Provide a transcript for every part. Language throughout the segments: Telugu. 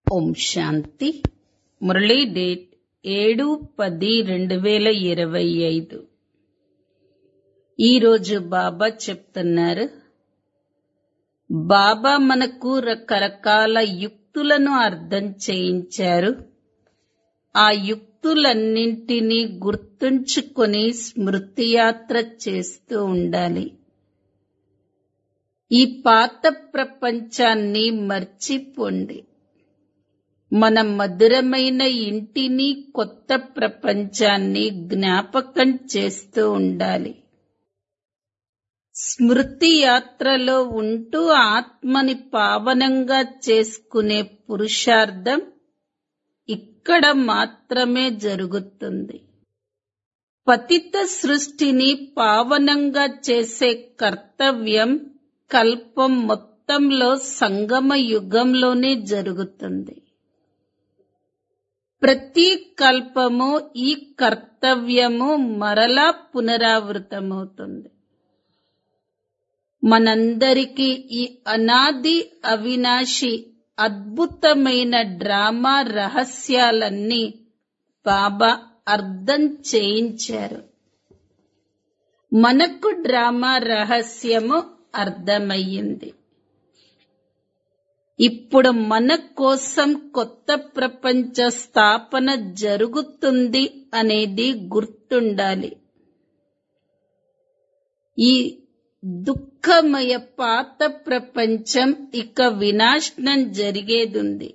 ఓం శాంతి మురళీ డేట్ ఏడు పది రెండు వేల ఇరవై ఐదు ఈరోజు బాబా చెప్తున్నారు బాబా మనకు రకరకాల యుక్తులను అర్థం చేయించారు ఆ యుక్తులన్నింటినీ గుర్తుంచుకొని స్మృతి యాత్ర చేస్తూ ఉండాలి ఈ పాత ప్రపంచాన్ని మర్చిపోండి మన మధురమైన ఇంటిని కొత్త ప్రపంచాన్ని జ్ఞాపకం చేస్తూ ఉండాలి స్మృతి యాత్రలో ఉంటూ ఆత్మని పావనంగా చేసుకునే పురుషార్థం ఇక్కడ మాత్రమే జరుగుతుంది పతిత సృష్టిని పావనంగా చేసే కర్తవ్యం కల్పం మొత్తంలో సంగమ యుగంలోనే జరుగుతుంది ప్రతి కల్పము ఈ కర్తవ్యము మరలా పునరావృతమవుతుంది మనందరికీ ఈ అనాది అవినాశి అద్భుతమైన డ్రామా రహస్యాలన్నీ బాబా అర్థం చేయించారు మనకు డ్రామా రహస్యము అర్థమయ్యింది ఇప్పుడు మన కోసం కొత్త ప్రపంచ స్థాపన జరుగుతుంది అనేది గుర్తుండాలి ఈ దుఃఖమయ పాత ప్రపంచం ఇక వినాశనం జరిగేదుంది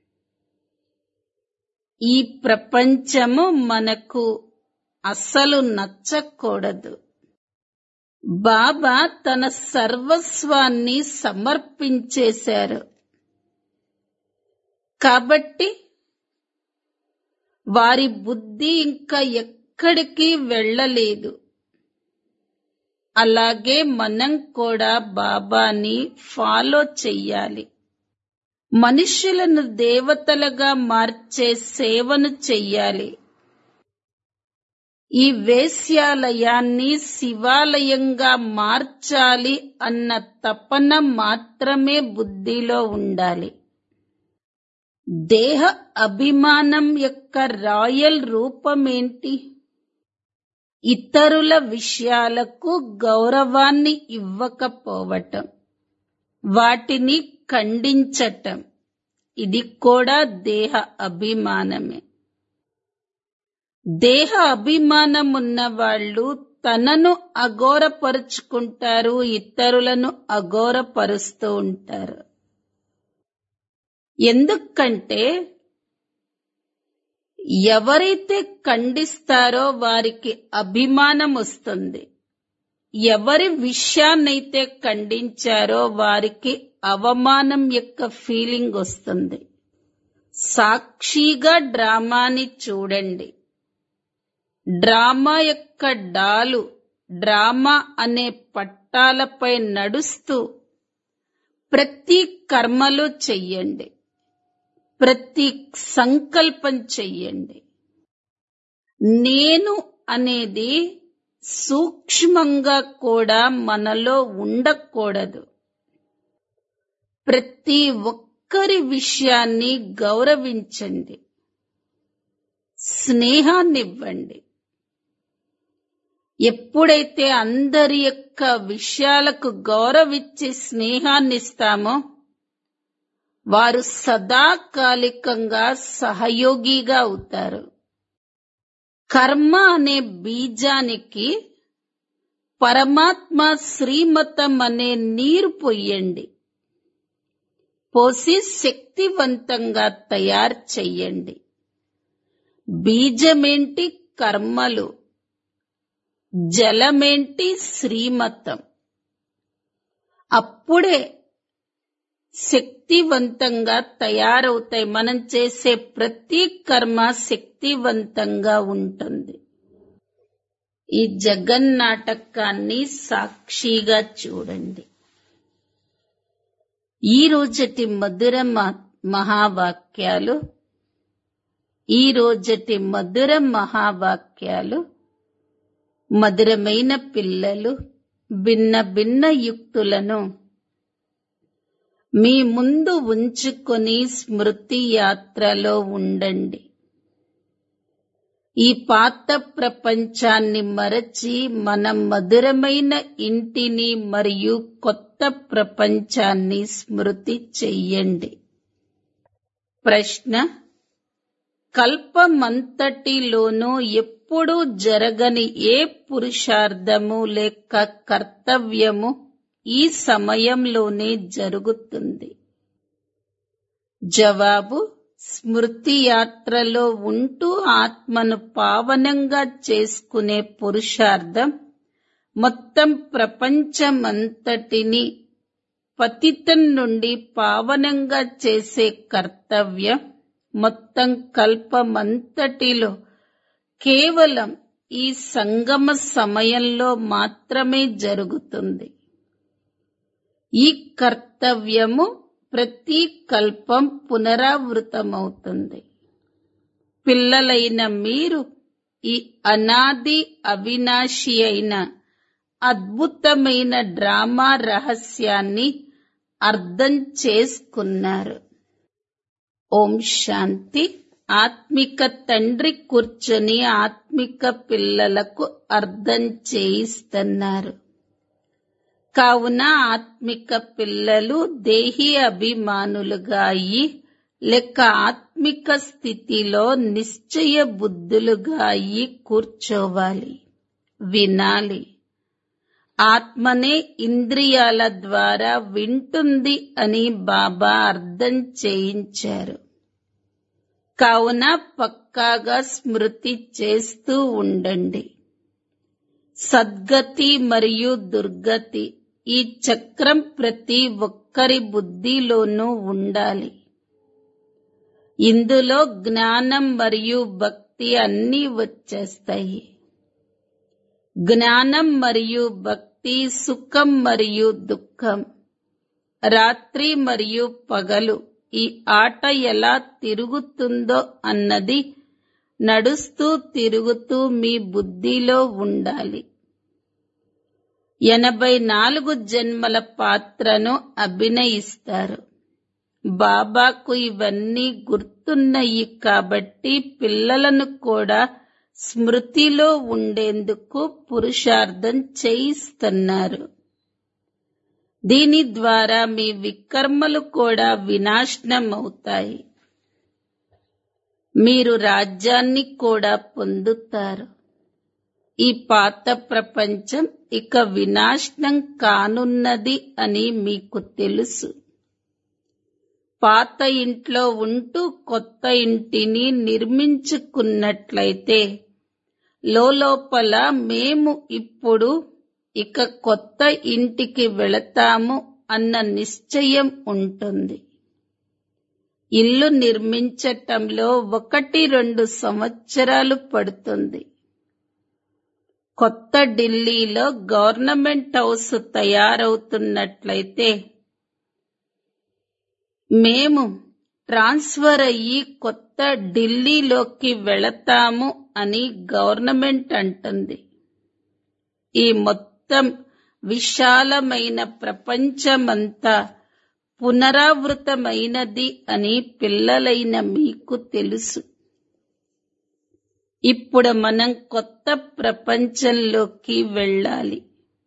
ఈ ప్రపంచము మనకు అసలు నచ్చకూడదు బాబా తన సర్వస్వాన్ని సమర్పించేశారు కాబట్టి వారి బుద్ధి ఇంకా ఎక్కడికి వెళ్ళలేదు అలాగే మనం కూడా బాబాని ఫాలో చెయ్యాలి మనుషులను దేవతలుగా మార్చే సేవను చెయ్యాలి ఈ వేశ్యాలయాన్ని శివాలయంగా మార్చాలి అన్న తపన మాత్రమే బుద్ధిలో ఉండాలి దేహ అభిమానం యొక్క రాయల్ రూపమేంటి ఇతరుల విషయాలకు గౌరవాన్ని ఇవ్వకపోవటం వాటిని ఖండించటం ఇది కూడా దేహ అభిమానమే దేహ అభిమానం ఉన్న వాళ్ళు తనను అఘోరపరుచుకుంటారు ఇతరులను అఘోరపరుస్తూ ఉంటారు ఎందుకంటే ఎవరైతే ఖండిస్తారో వారికి అభిమానం వస్తుంది ఎవరి విషయాన్నైతే ఖండించారో వారికి అవమానం యొక్క ఫీలింగ్ వస్తుంది సాక్షిగా డ్రామాని చూడండి డ్రామా యొక్క డాలు డ్రామా అనే పట్టాలపై నడుస్తూ ప్రతి కర్మలు చెయ్యండి ప్రతి సంకల్పం చెయ్యండి నేను అనేది సూక్ష్మంగా కూడా మనలో ఉండకూడదు ప్రతి ఒక్కరి విషయాన్ని గౌరవించండి స్నేహాన్నివ్వండి ఎప్పుడైతే అందరి యొక్క విషయాలకు గౌరవించి స్నేహాన్ని ఇస్తామో వారు సదాకాలికంగా సహయోగిగా అవుతారు కర్మ అనే బీజానికి పరమాత్మ శ్రీమతం అనే నీరు పొయ్యండి పోసి శక్తివంతంగా తయారు చెయ్యండి బీజమేంటి కర్మలు జలమేంటి శ్రీమతం అప్పుడే శక్తివంతంగా తయారవుతాయి మనం చేసే ప్రతి కర్మ శక్తివంతంగా ఉంటుంది ఈ జగన్నాటకాన్ని సాక్షిగా చూడండి ఈ రోజటి మధుర మహావాక్యాలు ఈ రోజటి మధుర మహావాక్యాలు మధురమైన పిల్లలు భిన్న భిన్న యుక్తులను మీ ముందు ఉంచుకొని స్మృతి యాత్రలో ఉండండి ఈ పాత ప్రపంచాన్ని మరచి మన మధురమైన ఇంటిని మరియు కొత్త ప్రపంచాన్ని స్మృతి చెయ్యండి ప్రశ్న కల్పమంతటిలోనూ ఎప్పుడూ జరగని ఏ పురుషార్థము లేక కర్తవ్యము ఈ సమయంలోనే జరుగుతుంది జవాబు స్మృతి యాత్రలో ఉంటూ ఆత్మను పావనంగా చేసుకునే పురుషార్థం మొత్తం ప్రపంచమంతటిని పతితం నుండి పావనంగా చేసే కర్తవ్యం మొత్తం కల్పమంతటిలో కేవలం ఈ సంగమ సమయంలో మాత్రమే జరుగుతుంది ఈ కర్తవ్యము ప్రతి కల్పం పునరావృతమవుతుంది పిల్లలైన మీరు ఈ అనాది అవినాశి అయిన అద్భుతమైన డ్రామా రహస్యాన్ని అర్థం చేసుకున్నారు ఓం శాంతి ఆత్మిక తండ్రి కూర్చొని ఆత్మిక పిల్లలకు అర్థం చేయిస్తున్నారు కావున ఆత్మిక పిల్లలు దేహి అభిమానులుగా అయి లెక్క ఆత్మిక స్థితిలో నిశ్చయ బుద్ధులుగా అయి కూర్చోవాలి వినాలి ఆత్మనే ఇంద్రియాల ద్వారా వింటుంది అని బాబా అర్థం చేయించారు కావున పక్కాగా స్మృతి చేస్తూ ఉండండి సద్గతి మరియు దుర్గతి ఈ చక్రం ప్రతి ఒక్కరి బుద్ధిలోనూ ఉండాలి ఇందులో జ్ఞానం మరియు భక్తి అన్నీ వచ్చేస్తాయి జ్ఞానం మరియు భక్తి సుఖం మరియు దుఃఖం రాత్రి మరియు పగలు ఈ ఆట ఎలా తిరుగుతుందో అన్నది నడుస్తూ తిరుగుతూ మీ బుద్ధిలో ఉండాలి ఎనభై నాలుగు జన్మల పాత్రను అభినయిస్తారు బాబాకు ఇవన్నీ గుర్తున్నాయి కాబట్టి పిల్లలను కూడా స్మృతిలో ఉండేందుకు పురుషార్థం చేయిస్తున్నారు దీని ద్వారా మీ వికర్మలు కూడా వినాశనమవుతాయి మీరు రాజ్యాన్ని కూడా పొందుతారు ఈ పాత ప్రపంచం ఇక వినాశనం కానున్నది అని మీకు తెలుసు పాత ఇంట్లో ఉంటూ కొత్త ఇంటిని నిర్మించుకున్నట్లయితే లోపల మేము ఇప్పుడు ఇక కొత్త ఇంటికి వెళతాము అన్న నిశ్చయం ఉంటుంది ఇల్లు నిర్మించటంలో ఒకటి రెండు సంవత్సరాలు పడుతుంది కొత్త ఢిల్లీలో గవర్నమెంట్ హౌస్ తయారవుతున్నట్లయితే మేము ట్రాన్స్ఫర్ అయ్యి కొత్త ఢిల్లీలోకి వెళతాము అని గవర్నమెంట్ అంటుంది ఈ మొత్తం విశాలమైన ప్రపంచమంతా పునరావృతమైనది అని పిల్లలైన మీకు తెలుసు ఇప్పుడు మనం కొత్త ప్రపంచంలోకి వెళ్ళాలి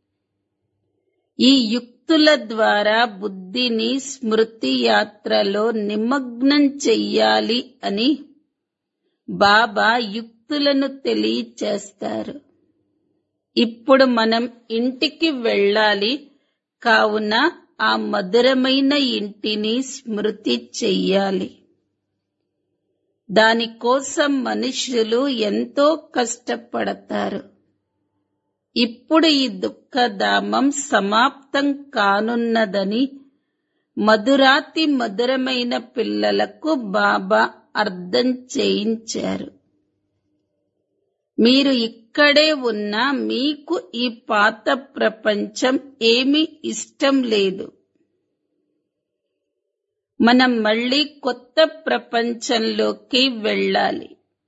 ఈ యుక్తుల ద్వారా బుద్ధిని స్మృతి యాత్రలో నిమగ్నం చెయ్యాలి అని బాబా యుక్తులను తెలియచేస్తారు ఇప్పుడు మనం ఇంటికి వెళ్ళాలి కావున ఆ మధురమైన ఇంటిని స్మృతి చెయ్యాలి దానికోసం మనుషులు ఎంతో కష్టపడతారు ఇప్పుడు ఈ దుఃఖధామం సమాప్తం కానున్నదని మధురాతి మధురమైన పిల్లలకు బాబా అర్థం చేయించారు మీరు ఇక్కడే ఉన్నా మీకు ఈ పాత ప్రపంచం ఏమీ ఇష్టం లేదు మనం మళ్ళీ కొత్త ప్రపంచంలోకి వెళ్ళాలి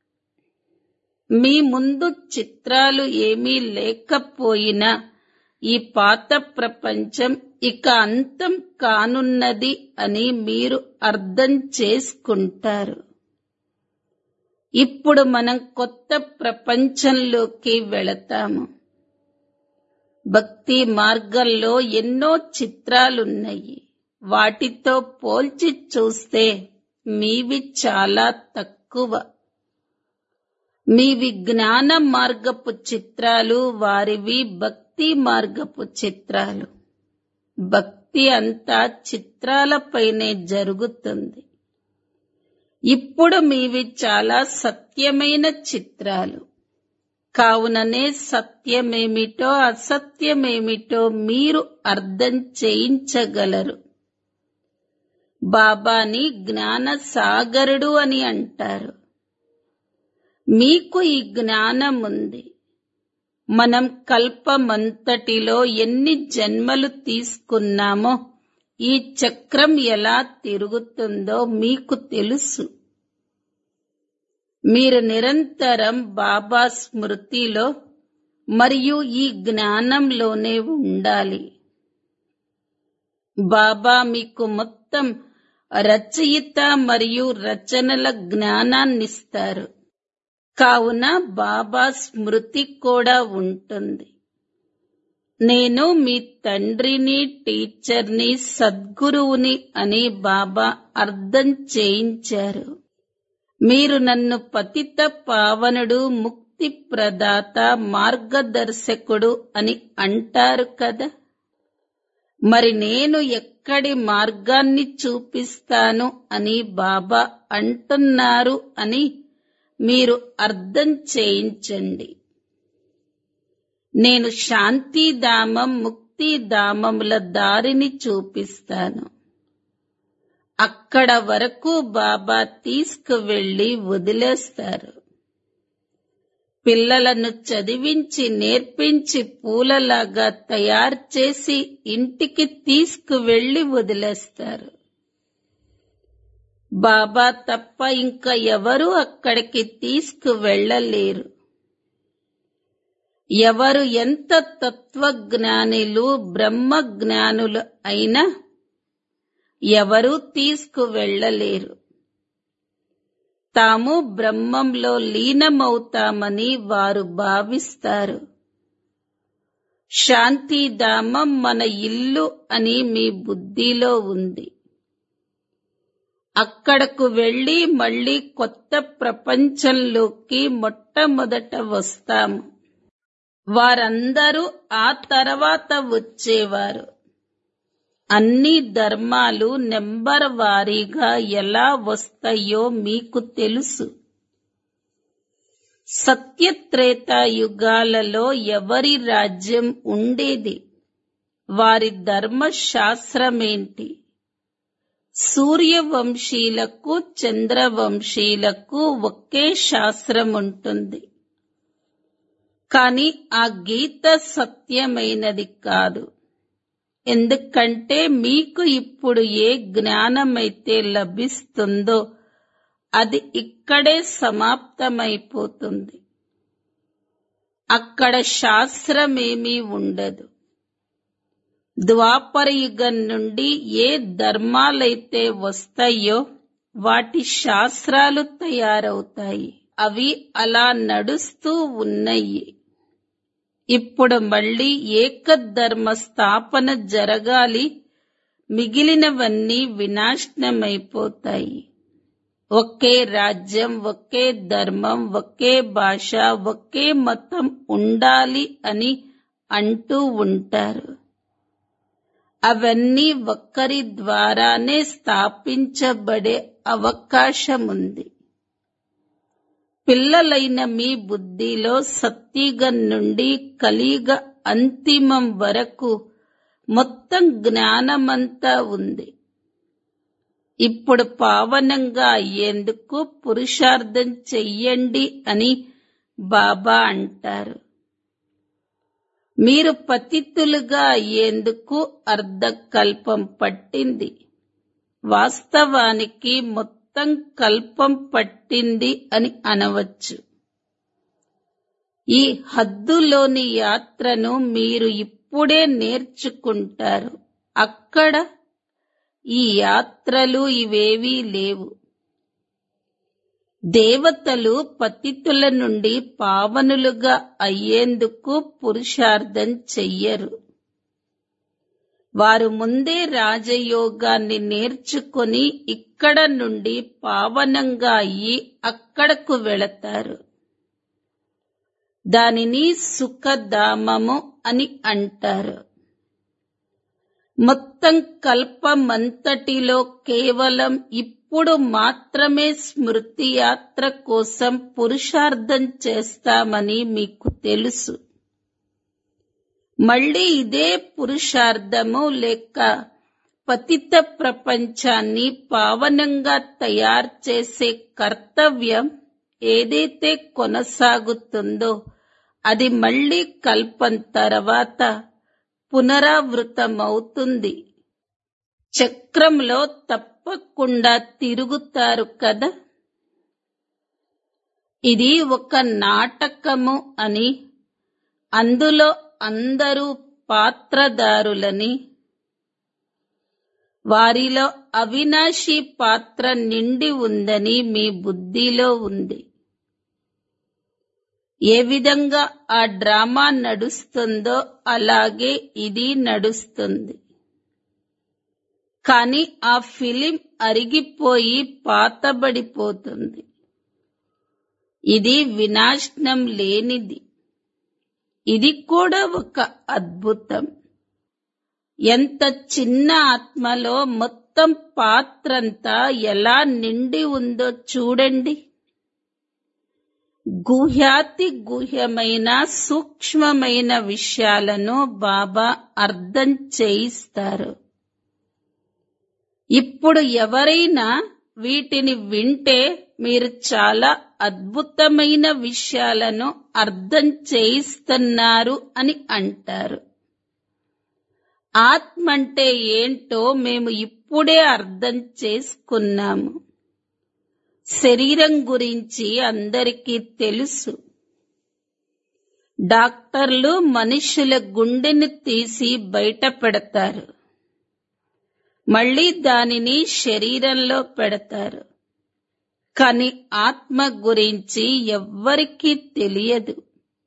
మీ ముందు చిత్రాలు ఏమీ లేకపోయినా ఈ పాత ప్రపంచం ఇక అంతం కానున్నది అని మీరు అర్థం చేసుకుంటారు ఇప్పుడు మనం కొత్త ప్రపంచంలోకి వెళతాము భక్తి మార్గంలో ఎన్నో చిత్రాలున్నాయి వాటితో పోల్చి చూస్తే మీవి చాలా తక్కువ మీవి జ్ఞాన మార్గపు చిత్రాలు వారివి భక్తి మార్గపు చిత్రాలు భక్తి అంతా చిత్రాలపైనే జరుగుతుంది ఇప్పుడు మీవి చాలా సత్యమైన చిత్రాలు కావుననే సత్యమేమిటో అసత్యమేమిటో మీరు అర్థం చేయించగలరు బాబాని జ్ఞాన సాగరుడు అని అంటారు మీకు ఈ జ్ఞానం ఉంది మనం కల్పమంతటిలో ఎన్ని జన్మలు తీసుకున్నామో ఈ చక్రం ఎలా తిరుగుతుందో మీకు తెలుసు మీరు నిరంతరం బాబా స్మృతిలో మరియు ఈ జ్ఞానంలోనే ఉండాలి బాబా మీకు మొత్తం రచయిత మరియు రచనల జ్ఞానాన్నిస్తారు కావున బాబా స్మృతి కూడా ఉంటుంది నేను మీ తండ్రిని టీచర్ని సద్గురువుని అని బాబా అర్థం చేయించారు మీరు నన్ను పతిత పావనుడు ముక్తి ప్రదాత మార్గదర్శకుడు అని అంటారు కదా మరి నేను ఎక్కడి మార్గాన్ని చూపిస్తాను అని బాబా అంటున్నారు అని మీరు అర్థం చేయించండి నేను శాంతిధామం ముక్తిధామముల దారిని చూపిస్తాను అక్కడ వరకు బాబా తీసుకువెళ్లి వదిలేస్తారు పిల్లలను చదివించి నేర్పించి పూలలాగా తయారు చేసి ఇంటికి తీసుకువెళ్లి వదిలేస్తారు బాబా తప్ప ఇంకా ఎవరు అక్కడికి తీసుకువెళ్లలేరు ఎవరు ఎంత తత్వజ్ఞానులు బ్రహ్మజ్ఞానులు అయినా ఎవరూ తీసుకువెళ్లలేరు తాము బ్రహ్మంలో లీనమవుతామని వారు భావిస్తారు శాంతిధామం మన ఇల్లు అని మీ బుద్ధిలో ఉంది అక్కడకు వెళ్లి మళ్ళీ కొత్త ప్రపంచంలోకి మొట్టమొదట వస్తాము వారందరూ ఆ తర్వాత వచ్చేవారు అన్ని ధర్మాలు నెంబర్ వారీగా ఎలా వస్తాయో మీకు తెలుసు సత్యత్రేత యుగాలలో ఎవరి రాజ్యం ఉండేది వారి ధర్మశాస్త్రమేంటి సూర్యవంశీలకు చంద్రవంశీలకు ఒకే శాస్త్రం ఉంటుంది కాని ఆ గీత సత్యమైనది కాదు ఎందుకంటే మీకు ఇప్పుడు ఏ జ్ఞానమైతే లభిస్తుందో అది ఇక్కడే సమాప్తమైపోతుంది అక్కడ శాస్త్రమేమీ ఉండదు ద్వాపర యుగం నుండి ఏ ధర్మాలైతే వస్తాయో వాటి శాస్త్రాలు తయారవుతాయి అవి అలా నడుస్తూ ఉన్నాయి ఇప్పుడు మళ్ళీ ఏకధర్మ స్థాపన జరగాలి మిగిలినవన్నీ వినాశనమైపోతాయి ఒకే రాజ్యం ఒకే ధర్మం ఒకే భాష ఒకే మతం ఉండాలి అని అంటూ ఉంటారు అవన్నీ ఒక్కరి ద్వారానే స్థాపించబడే అవకాశం ఉంది పిల్లలైన మీ బుద్ధిలో సత్యుగం నుండి కలియుగ అంతిమం వరకు మొత్తం జ్ఞానమంతా ఉంది ఇప్పుడు పావనంగా అయ్యేందుకు పురుషార్థం చెయ్యండి అని బాబా అంటారు మీరు పతితులుగా అయ్యేందుకు అర్ధకల్పం పట్టింది వాస్తవానికి మొత్తం కల్పం పట్టింది అని అనవచ్చు ఈ హద్దులోని యాత్రను మీరు ఇప్పుడే నేర్చుకుంటారు అక్కడ ఈ యాత్రలు ఇవేవీ లేవు దేవతలు పతితుల నుండి పావనులుగా అయ్యేందుకు పురుషార్థం చెయ్యరు వారు ముందే రాజయోగాన్ని నేర్చుకొని ఇక్కడ నుండి పావనంగా అయ్యి అక్కడకు వెళతారు దానిని సుఖధామము అని అంటారు మొత్తం కల్పమంతటిలో కేవలం ఇప్పుడు మాత్రమే స్మృతి యాత్ర కోసం పురుషార్థం చేస్తామని మీకు తెలుసు మళ్ళీ ఇదే పురుషార్థము లేక పతిత ప్రపంచాన్ని పావనంగా తయారు చేసే కర్తవ్యం ఏదైతే కొనసాగుతుందో అది మళ్ళీ కల్పం తర్వాత పునరావృతమవుతుంది చక్రంలో తప్పకుండా తిరుగుతారు కదా ఇది ఒక నాటకము అని అందులో అందరూ పాత్రదారులని వారిలో అవినాశి పాత్ర నిండి ఉందని మీ బుద్ధిలో ఉంది ఏ విధంగా ఆ డ్రామా నడుస్తుందో అలాగే ఇది నడుస్తుంది కానీ ఆ ఫిలిం అరిగిపోయి పాతబడిపోతుంది ఇది వినాశనం లేనిది ఇది కూడా ఒక అద్భుతం ఎంత చిన్న ఆత్మలో మొత్తం పాత్రంతా ఎలా నిండి ఉందో చూడండి గుహ్యాతి గుహ్యమైన సూక్ష్మమైన విషయాలను బాబా అర్థం చేయిస్తారు ఇప్పుడు ఎవరైనా వీటిని వింటే మీరు చాలా అద్భుతమైన విషయాలను అర్థం చేయిస్తున్నారు అని అంటారు ఆత్మ అంటే ఏంటో మేము ఇప్పుడే అర్థం చేసుకున్నాము శరీరం గురించి అందరికీ తెలుసు డాక్టర్లు మనుషుల గుండెని తీసి బయట పెడతారు మళ్ళీ దానిని శరీరంలో పెడతారు కాని ఆత్మ గురించి ఎవ్వరికీ తెలియదు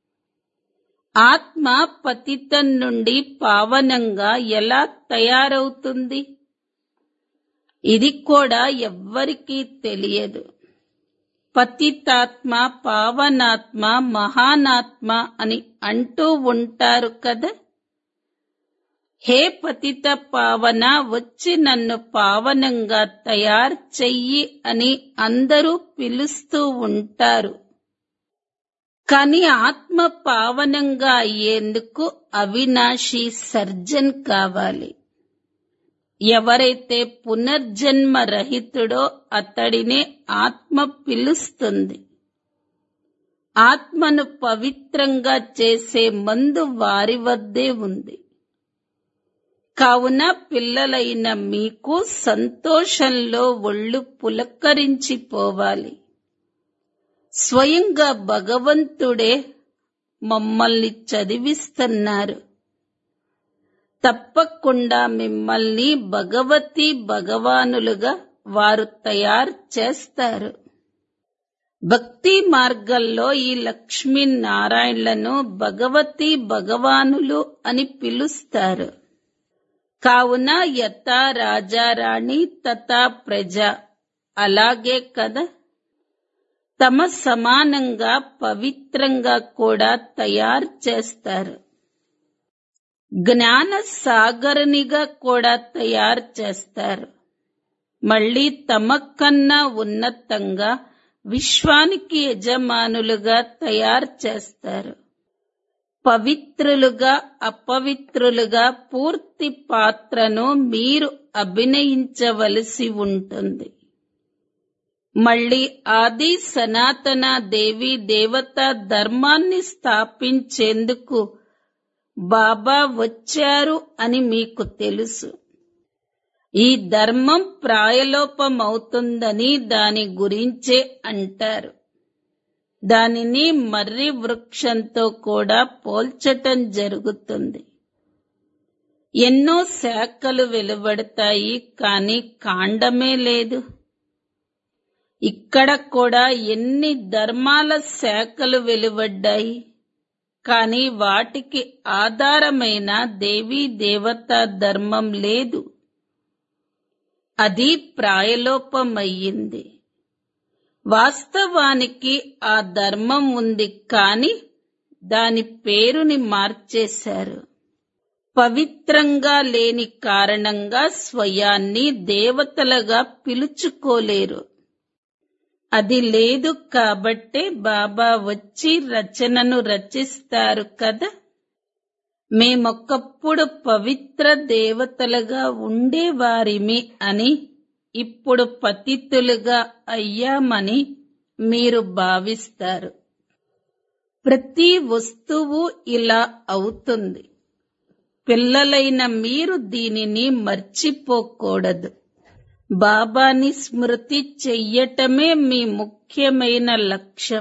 ఆత్మ పతితం నుండి పావనంగా ఎలా తయారవుతుంది ఇది కూడా ఎవ్వరికీ తెలియదు పతితాత్మ పావనాత్మ మహానాత్మ అని అంటూ ఉంటారు కదా హే పతిత పావన వచ్చి నన్ను పావనంగా తయారు చెయ్యి అని అందరూ పిలుస్తూ ఉంటారు కాని ఆత్మ పావనంగా అయ్యేందుకు అవినాశి సర్జన్ కావాలి ఎవరైతే పునర్జన్మ రహితుడో అతడినే ఆత్మ పిలుస్తుంది ఆత్మను పవిత్రంగా చేసే మందు వారి వద్దే ఉంది కావున పిల్లలైన మీకు సంతోషంలో ఒళ్ళు పులక్కరించిపోవాలి స్వయంగా భగవంతుడే మమ్మల్ని చదివిస్తున్నారు తప్పకుండా మిమ్మల్ని భగవతి భగవానులుగా వారు తయారు చేస్తారు భక్తి మార్గంలో ఈ లక్ష్మీనారాయణలను భగవతి భగవానులు అని పిలుస్తారు కావున యథా రాజారాణి తథా ప్రజ అలాగే కదా తమ సమానంగా పవిత్రంగా కూడా తయారు చేస్తారు జ్ఞాన సాగరనిగా కూడా తయారు చేస్తారు మళ్ళీ తమ కన్నా ఉన్నతంగా విశ్వానికి యజమానులుగా తయారు చేస్తారు పవిత్రులుగా అపవిత్రులుగా పూర్తి పాత్రను మీరు అభినయించవలసి ఉంటుంది మళ్ళీ ఆది సనాతన దేవి దేవత ధర్మాన్ని స్థాపించేందుకు బాబా వచ్చారు అని మీకు తెలుసు ఈ ధర్మం ప్రాయలోపమవుతుందని దాని గురించే అంటారు దానిని మర్రి వృక్షంతో కూడా పోల్చటం జరుగుతుంది ఎన్నో శాఖలు వెలువడతాయి కానీ కాండమే లేదు ఇక్కడ కూడా ఎన్ని ధర్మాల శాఖలు వెలువడ్డాయి కానీ వాటికి ఆధారమైన దేవీ దేవతా ధర్మం లేదు అది ప్రాయలోపమయ్యింది వాస్తవానికి ఆ ధర్మం ఉంది కానీ దాని పేరుని మార్చేశారు పవిత్రంగా లేని కారణంగా స్వయాన్ని దేవతలుగా పిలుచుకోలేరు అది లేదు కాబట్టే బాబా వచ్చి రచనను రచిస్తారు కదా మేమొక్కప్పుడు పవిత్ర దేవతలుగా ఉండేవారిమి అని ఇప్పుడు పతితులుగా అయ్యామని మీరు భావిస్తారు ప్రతి వస్తువు ఇలా అవుతుంది పిల్లలైన మీరు దీనిని మర్చిపోకూడదు బాబాని స్మృతి చెయ్యటమే మీ ముఖ్యమైన లక్ష్యం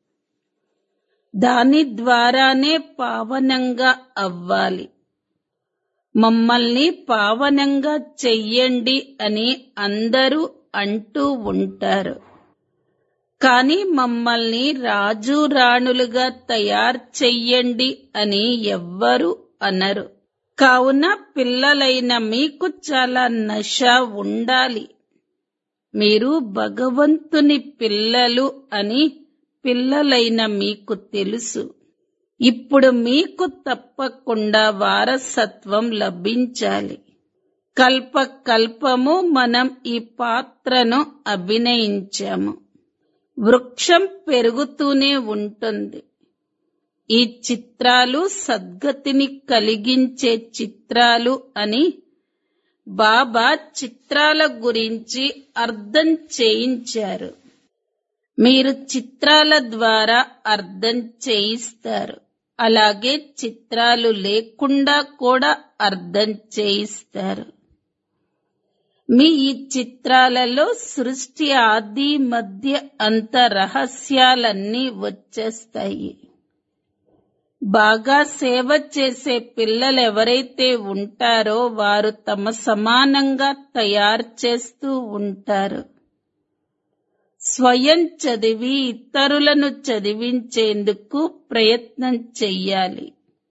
దాని ద్వారానే పావనంగా అవ్వాలి మమ్మల్ని పావనంగా చెయ్యండి అని అందరూ అంటూ ఉంటారు కానీ మమ్మల్ని రాజు రాణులుగా తయారు చెయ్యండి అని ఎవ్వరు అనరు కావున పిల్లలైన మీకు చాలా నష ఉండాలి మీరు భగవంతుని పిల్లలు అని పిల్లలైన మీకు తెలుసు ఇప్పుడు మీకు తప్పకుండా వారసత్వం లభించాలి కల్ప కల్పము మనం ఈ పాత్రను అభినయించాము వృక్షం పెరుగుతూనే ఉంటుంది ఈ చిత్రాలు సద్గతిని కలిగించే చిత్రాలు అని బాబా చిత్రాల గురించి అర్థం చేయించారు మీరు చిత్రాల ద్వారా అర్థం చేయిస్తారు అలాగే చిత్రాలు లేకుండా కూడా అర్థం చేయిస్తారు మీ ఈ చిత్రాలలో సృష్టి ఆది మధ్య అంత రహస్యాలన్నీ వచ్చేస్తాయి బాగా సేవ చేసే పిల్లలు ఎవరైతే ఉంటారో వారు తమ సమానంగా తయారు చేస్తూ ఉంటారు స్వయం చదివి ఇతరులను చదివించేందుకు ప్రయత్నం చెయ్యాలి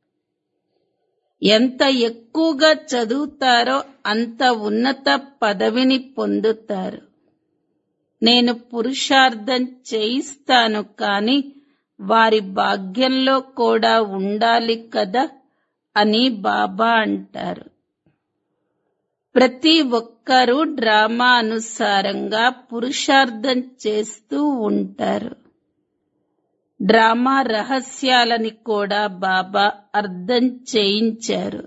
ఎంత ఎక్కువగా చదువుతారో అంత ఉన్నత పదవిని పొందుతారు నేను పురుషార్థం చేయిస్తాను కాని వారి భాగ్యంలో కూడా ఉండాలి కదా అని బాబా అంటారు ప్రతి ఒక్కరూ డ్రామా అనుసారంగా పురుషార్థం చేస్తూ ఉంటారు డ్రామా రహస్యాలని కూడా బాబా అర్థం చేయించారు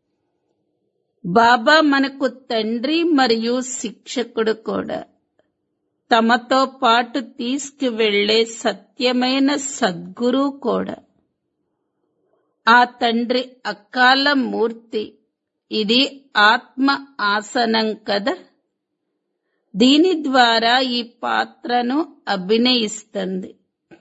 బాబా మనకు తండ్రి మరియు శిక్షకుడు కూడా తమతో పాటు తీసుకువెళ్లే సత్యమైన సద్గురు కూడా ఆ తండ్రి అకాల మూర్తి ఇది ఆత్మ ఆసనం కదా దీని ద్వారా ఈ పాత్రను అభినయిస్తుంది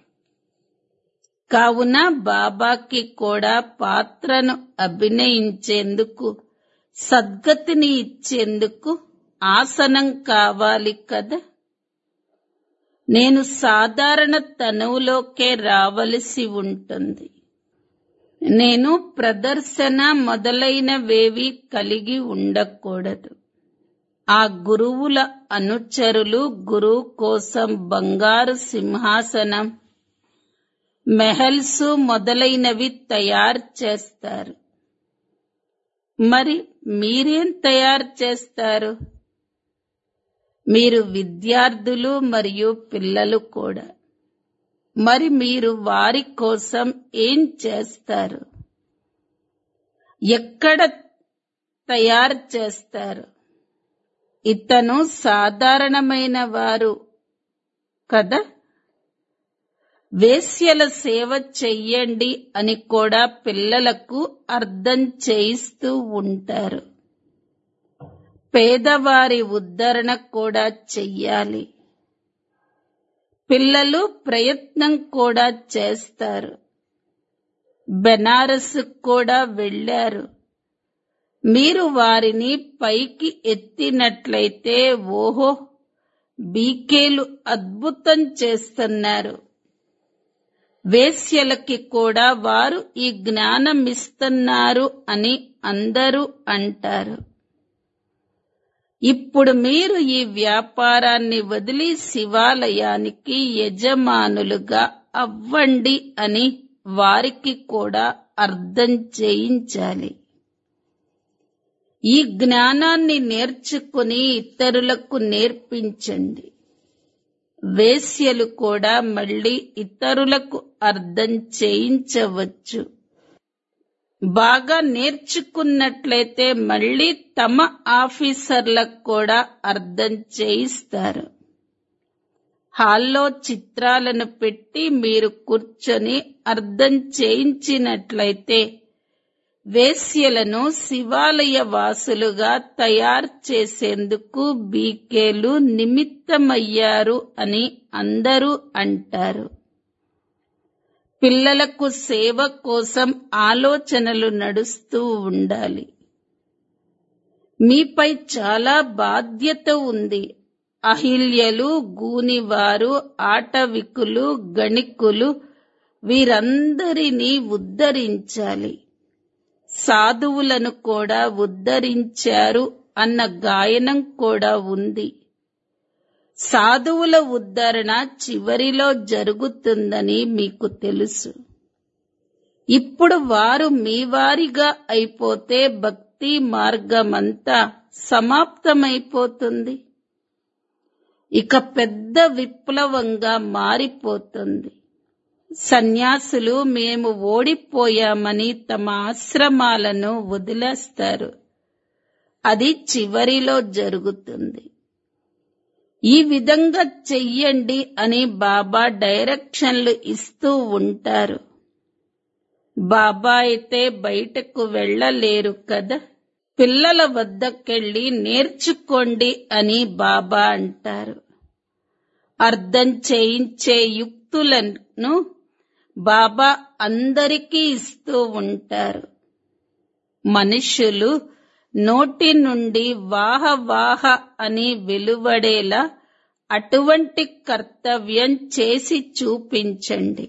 కావున బాబాకి కూడా పాత్రను అభినయించేందుకు సద్గతిని ఇచ్చేందుకు ఆసనం కావాలి కదా నేను సాధారణ తనువులోకే రావలసి ఉంటుంది నేను ప్రదర్శన మొదలైనవేవి కలిగి ఉండకూడదు ఆ గురువుల అనుచరులు గురువు కోసం బంగారు సింహాసనం మెహల్స్ మొదలైనవి తయారు చేస్తారు మరి మీరేం తయారు చేస్తారు మీరు విద్యార్థులు మరియు పిల్లలు కూడా మరి మీరు వారి కోసం ఏం చేస్తారు ఎక్కడ తయారు చేస్తారు ఇతను సాధారణమైన వారు కదా వేశ్యల సేవ చెయ్యండి అని కూడా పిల్లలకు అర్థం చేయిస్తూ ఉంటారు పేదవారి ఉద్ధరణ కూడా చెయ్యాలి పిల్లలు ప్రయత్నం కూడా చేస్తారు బెనారస్ కూడా వెళ్ళారు మీరు వారిని పైకి ఎత్తినట్లయితే ఓహో బీకేలు అద్భుతం చేస్తున్నారు వేశ్యలకి కూడా వారు ఈ జ్ఞానం ఇస్తున్నారు అని అందరూ అంటారు ఇప్పుడు మీరు ఈ వ్యాపారాన్ని వదిలి శివాలయానికి యజమానులుగా అవ్వండి అని వారికి కూడా అర్థం చేయించాలి ఈ జ్ఞానాన్ని నేర్చుకుని ఇతరులకు నేర్పించండి వేశ్యలు కూడా మళ్ళీ ఇతరులకు అర్థం చేయించవచ్చు బాగా నేర్చుకున్నట్లయితే మళ్ళీ తమ ఆఫీసర్లకు కూడా అర్థం చేయిస్తారు హాల్లో చిత్రాలను పెట్టి మీరు కూర్చొని అర్థం చేయించినట్లయితే వేశ్యలను శివాలయ వాసులుగా తయారు చేసేందుకు బీకేలు నిమిత్తమయ్యారు అని అందరూ అంటారు పిల్లలకు సేవ కోసం ఆలోచనలు నడుస్తూ ఉండాలి మీపై చాలా బాధ్యత ఉంది అహిల్యలు గూనివారు ఆటవికులు గణికులు వీరందరినీ ఉద్ధరించాలి సాధువులను కూడా ఉద్ధరించారు అన్న గాయనం కూడా ఉంది సాధువుల ఉద్ధరణ చివరిలో జరుగుతుందని మీకు తెలుసు ఇప్పుడు వారు మీ వారిగా అయిపోతే భక్తి మార్గమంతా సమాప్తమైపోతుంది ఇక పెద్ద విప్లవంగా మారిపోతుంది సన్యాసులు మేము ఓడిపోయామని తమ ఆశ్రమాలను వదిలేస్తారు అది చివరిలో జరుగుతుంది ఈ విధంగా చెయ్యండి అని బాబా డైరెక్షన్లు ఇస్తూ ఉంటారు బాబా అయితే బయటకు వెళ్ళలేరు కదా పిల్లల వద్దకెళ్ళి నేర్చుకోండి అని బాబా అంటారు అర్థం చేయించే యుక్తులను బాబా అందరికీ ఇస్తూ ఉంటారు మనుషులు నోటి నుండి వాహ వాహ అని వెలువడేలా అటువంటి కర్తవ్యం చేసి చూపించండి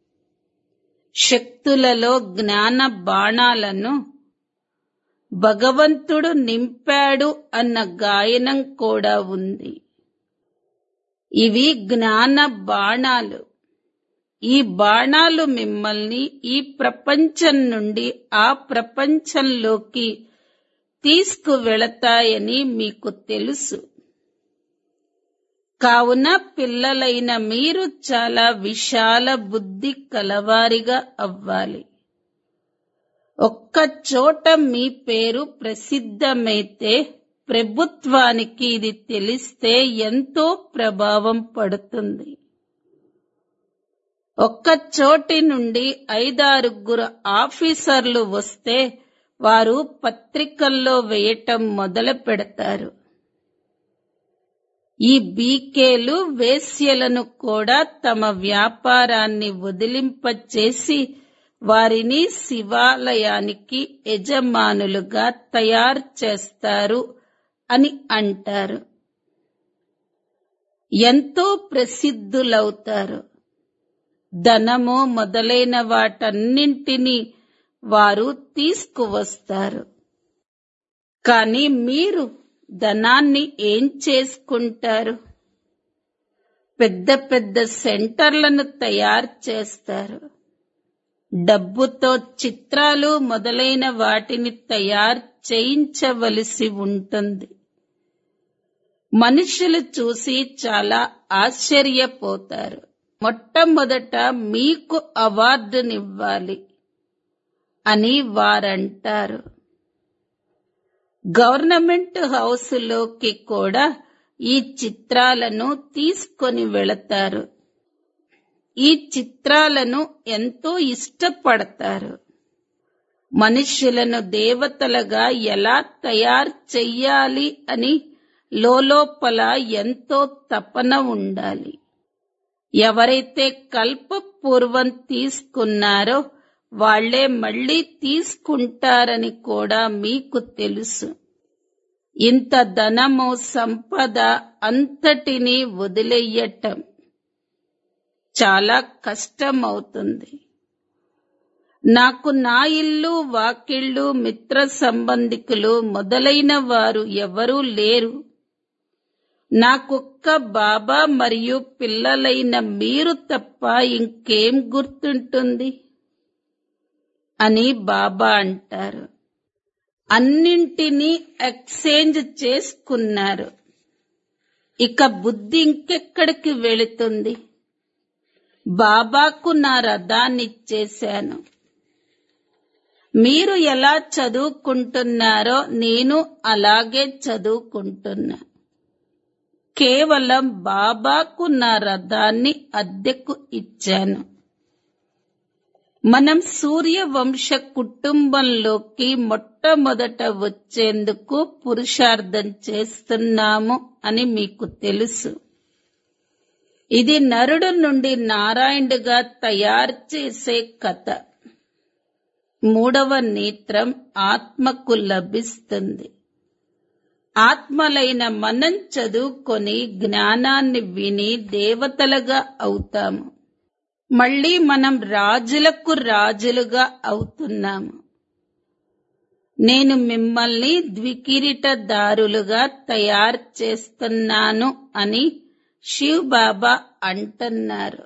శక్తులలో జ్ఞాన బాణాలను భగవంతుడు నింపాడు అన్న గాయనం కూడా ఉంది ఇవి జ్ఞాన బాణాలు ఈ బాణాలు మిమ్మల్ని ఈ ప్రపంచం నుండి ఆ ప్రపంచంలోకి తీసుకువెళతాయని మీకు తెలుసు కావున పిల్లలైన మీరు చాలా విశాల బుద్ధి కలవారిగా అవ్వాలి ఒక్క చోట మీ పేరు ప్రసిద్ధమైతే ప్రభుత్వానికి ఇది తెలిస్తే ఎంతో ప్రభావం పడుతుంది ఒక్క చోటి నుండి ఐదారుగురు ఆఫీసర్లు వస్తే వారు పత్రికల్లో వేయటం మొదలు పెడతారు ఈ బీకేలు వేశ్యలను కూడా తమ వ్యాపారాన్ని వదిలింపచేసి వారిని శివాలయానికి యజమానులుగా తయారు చేస్తారు అని అంటారు ఎంతో ప్రసిద్ధులవుతారు ధనము మొదలైన వాటన్నింటినీ వారు తీసుకువస్తారు కానీ మీరు ధనాన్ని ఏం చేసుకుంటారు పెద్ద పెద్ద సెంటర్లను తయారు చేస్తారు డబ్బుతో చిత్రాలు మొదలైన వాటిని తయారు చేయించవలసి ఉంటుంది మనుషులు చూసి చాలా ఆశ్చర్యపోతారు మొట్టమొదట మీకు అవార్డునివ్వాలి అని వారంటారు గవర్నమెంట్ హౌస్లోకి కూడా ఈ చిత్రాలను తీసుకొని వెళతారు ఈ చిత్రాలను ఎంతో ఇష్టపడతారు మనుష్యులను దేవతలుగా ఎలా తయారు చెయ్యాలి అని లోపల ఎంతో తపన ఉండాలి ఎవరైతే కల్పపూర్వం తీసుకున్నారో వాళ్లే మళ్ళీ తీసుకుంటారని కూడా మీకు తెలుసు ఇంత ధనము సంపద అంతటినీ వదిలేయటం చాలా కష్టమవుతుంది నాకు నా ఇల్లు వాకిళ్ళు మిత్ర సంబంధికులు మొదలైన వారు ఎవరూ లేరు నాకొక్క బాబా మరియు పిల్లలైన మీరు తప్ప ఇంకేం గుర్తుంటుంది అని బాబా అంటారు అన్నింటినీ ఎక్స్చేంజ్ చేసుకున్నారు ఇక బుద్ధి ఇంకెక్కడికి వెళుతుంది బాబాకు నా రథాన్నిచ్చేశాను మీరు ఎలా చదువుకుంటున్నారో నేను అలాగే చదువుకుంటున్నా కేవలం బాబాకు నా రథాన్ని అద్దెకు ఇచ్చాను మనం సూర్యవంశ కుటుంబంలోకి మొట్టమొదట వచ్చేందుకు పురుషార్థం చేస్తున్నాము అని మీకు తెలుసు ఇది నరుడు నుండి నారాయణుడిగా తయారు చేసే కథ మూడవ నేత్రం ఆత్మకు లభిస్తుంది ఆత్మలైన మనం చదువుకొని జ్ఞానాన్ని విని దేవతలుగా అవుతాము మళ్ళీ మనం రాజులకు రాజులుగా అవుతున్నాము నేను మిమ్మల్ని ద్వికిరీటదారులుగా తయారు చేస్తున్నాను అని శివ్ బాబా అంటున్నారు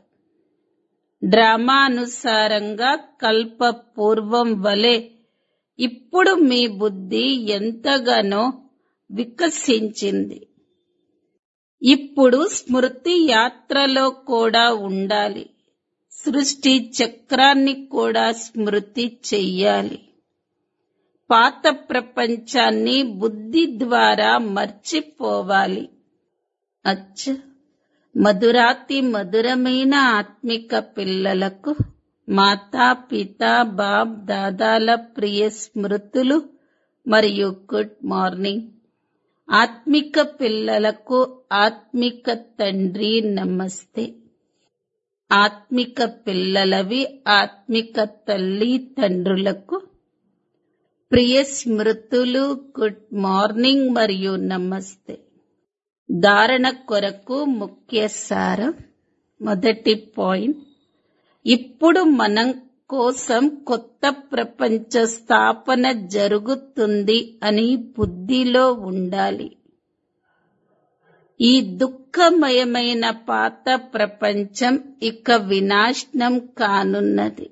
డ్రామానుసారంగా కల్ప పూర్వం వలె ఇప్పుడు మీ బుద్ధి ఎంతగానో వికసించింది ఇప్పుడు స్మృతి యాత్రలో కూడా ఉండాలి సృష్టి చక్రాన్ని కూడా స్మృతి చెయ్యాలి పాత ప్రపంచాన్ని బుద్ధి ద్వారా మర్చిపోవాలి అచ్చ మధురాతి మధురమైన ఆత్మిక పిల్లలకు మాతా పిత బాబ్ దాదాల ప్రియ స్మృతులు మరియు గుడ్ మార్నింగ్ ఆత్మిక పిల్లలకు ఆత్మిక తండ్రి నమస్తే ఆత్మిక పిల్లలవి ఆత్మిక తల్లి తండ్రులకు ప్రియ స్మృతులు గుడ్ మార్నింగ్ మరియు నమస్తే ధారణ కొరకు ముఖ్య సారం మొదటి పాయింట్ ఇప్పుడు మనం కోసం కొత్త ప్రపంచ స్థాపన జరుగుతుంది అని బుద్ధిలో ఉండాలి ఈ దుఃఖమయమైన పాత ప్రపంచం ఇక వినాశనం కానున్నది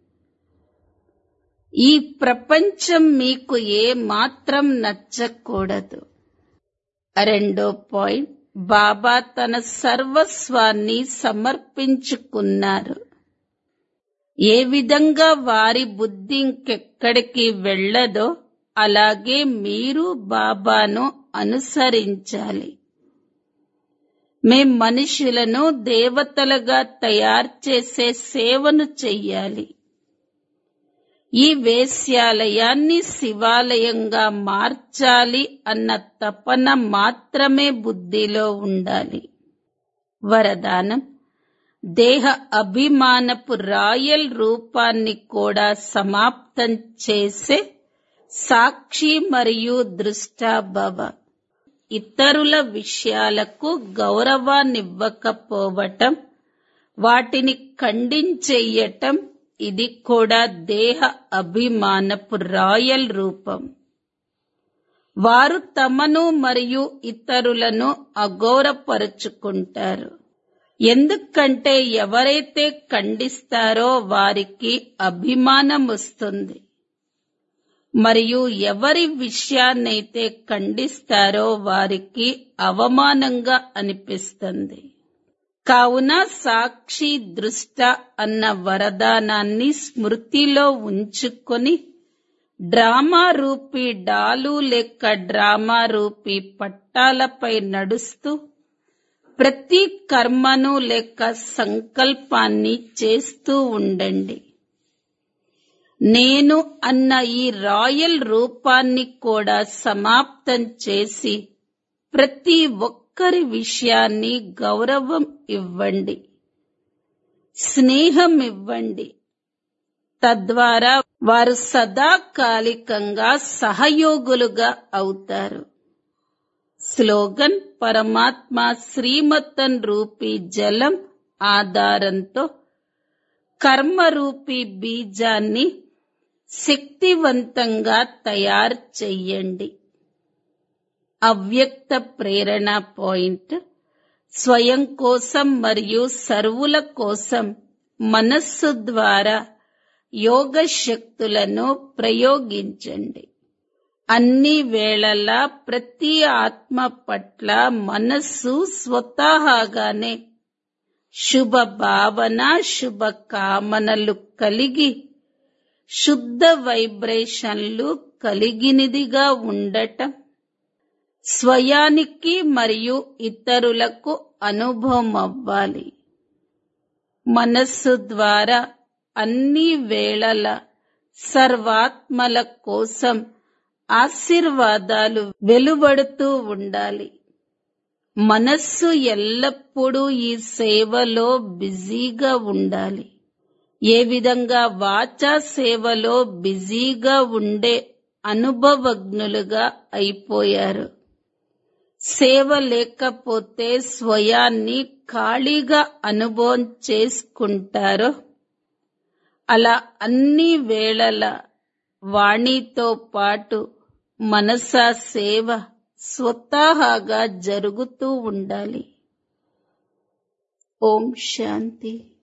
ఈ ప్రపంచం మీకు ఏ మాత్రం నచ్చకూడదు రెండో పాయింట్ బాబా తన సర్వస్వాన్ని సమర్పించుకున్నారు ఏ విధంగా వారి బుద్ధి ఇంకెక్కడికి వెళ్ళదో అలాగే మీరు బాబాను అనుసరించాలి మేం మనుషులను దేవతలుగా తయారు చేసే సేవను చెయ్యాలి ఈ వేశ్యాలయాన్ని శివాలయంగా మార్చాలి అన్న తపన మాత్రమే బుద్ధిలో ఉండాలి వరదానం దేహ అభిమానపు రాయల్ రూపాన్ని కూడా సమాప్తం చేసే సాక్షి మరియు దృష్టాభవ ఇతరుల విషయాలకు గౌరవాన్నివ్వకపోవటం వాటిని ఖండించేయటం ఇది కూడా దేహ అభిమానపు రాయల్ రూపం వారు తమను మరియు ఇతరులను అగౌరపరుచుకుంటారు ఎందుకంటే ఎవరైతే ఖండిస్తారో వారికి అభిమానం వస్తుంది మరియు ఎవరి విషయాన్నైతే ఖండిస్తారో వారికి అవమానంగా అనిపిస్తుంది కావున సాక్షి దృష్ట అన్న వరదానాన్ని స్మృతిలో ఉంచుకొని డ్రామా రూపీ డాలు లేక డ్రామా రూపీ పట్టాలపై నడుస్తూ ప్రతి కర్మను లేక సంకల్పాన్ని చేస్తూ ఉండండి నేను అన్న ఈ రాయల్ రూపాన్ని కూడా సమాప్తం చేసి ప్రతి ఒక్కరి విషయాన్ని గౌరవం ఇవ్వండి స్నేహం ఇవ్వండి తద్వారా వారు సదాకాలికంగా సహయోగులుగా అవుతారు స్లోగన్ పరమాత్మ శ్రీమతన్ రూపీ జలం ఆధారంతో కర్మరూపీ బీజాన్ని శక్తివంతంగా తయారు చెయ్యండి అవ్యక్త ప్రేరణ పాయింట్ స్వయం కోసం మరియు సర్వుల కోసం మనస్సు ద్వారా యోగ శక్తులను ప్రయోగించండి అన్ని వేళలా ప్రతి ఆత్మ పట్ల మనస్సు స్వతహాగానే శుభ భావన శుభ కామనలు కలిగి శుద్ధ వైబ్రేషన్లు కలిగినదిగా ఉండటం స్వయానికి మరియు ఇతరులకు అనుభవం అవ్వాలి మనస్సు ద్వారా అన్ని వేళల సర్వాత్మల కోసం ఆశీర్వాదాలు వెలువడుతూ ఉండాలి మనస్సు ఎల్లప్పుడూ ఈ సేవలో బిజీగా ఉండాలి ఏ విధంగా వాచా సేవలో బిజీగా ఉండే అనుభవజ్ఞులుగా అయిపోయారు సేవ లేకపోతే స్వయాన్ని ఖాళీగా అనుభవం చేసుకుంటారో అలా అన్ని వేళల వాణితో పాటు మనసా సేవ స్వతహాగా జరుగుతూ ఉండాలి ఓం శాంతి